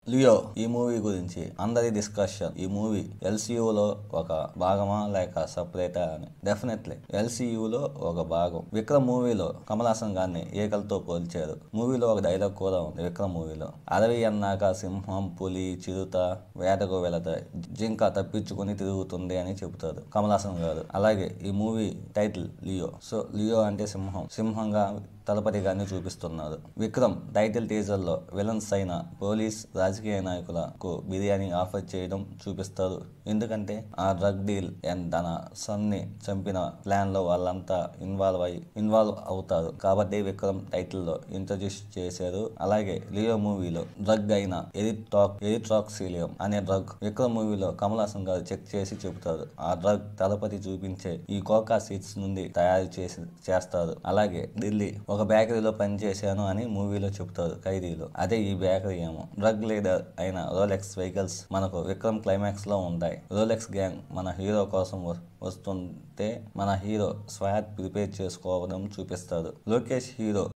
Leo ఈ movie గురించి అందరి డిస్కషన్ ఈ మూవీ ఎల్సీయూలో ఒక భాగమా లేక సపరేటా అని డెఫినెట్లీ ఎల్సీయూలో ఒక భాగం విక్రమ్ మూవీలో కమల్ హాసన్ గారిని ఏకలతో పోల్చారు మూవీలో ఒక డైలాగ్ కూడా ఉంది విక్రమ్ మూవీలో అడవి అన్నాక సింహం పులి చిరుత వేటకు వెళతాయి జింక తప్పించుకుని తిరుగుతుంది అని చెబుతారు కమల్ హాసన్ గారు అలాగే ఈ movie title Leo so Leo అంటే సింహం సింహంగా తలపతి గారిని చూపిస్తున్నారు విక్రమ్ టైటిల్ టీజర్ లో విలన్స్ అయిన పోలీస్ రాజకీయ నాయకులకు బిర్యానీ ఆఫర్ చేయడం చూపిస్తారు ఎందుకంటే ఆ డ్రగ్ డీల్ అండ్ తన సన్ ని చంపిన ప్లాన్ లో వాళ్ళంతా ఇన్వాల్వ్ అయి ఇన్వాల్వ్ అవుతారు కాబట్టి విక్రమ్ టైటిల్ లో ఇంట్రడ్యూస్ చేశారు అలాగే లియో మూవీలో డ్రగ్ అయిన ఎరిట్రాక్ ఎరిట్రాక్సిలియం అనే డ్రగ్ విక్రమ్ మూవీలో కమల్ హాసన్ గారు చెక్ చేసి చెబుతారు ఆ డ్రగ్ తలపతి చూపించే ఈ కోకా సీడ్స్ నుండి తయారు చేసి చేస్తారు అలాగే ఢిల్లీ ఒక బేకరీలో పనిచేశాను అని మూవీలో చెబుతారు ఖైదీలో అదే ఈ బేకరీ ఏమో డ్రగ్ లీడర్ అయిన రోలెక్స్ వెహికల్స్ మనకు విక్రమ్ క్లైమాక్స్ లో ఉంటాయి రోలెక్స్ గ్యాంగ్ మన హీరో కోసం వ- వస్తుంటే మన హీరో స్వాట్ ప్రిపేర్ చేసుకోవడం చూపిస్తారు లోకేష్ హీరో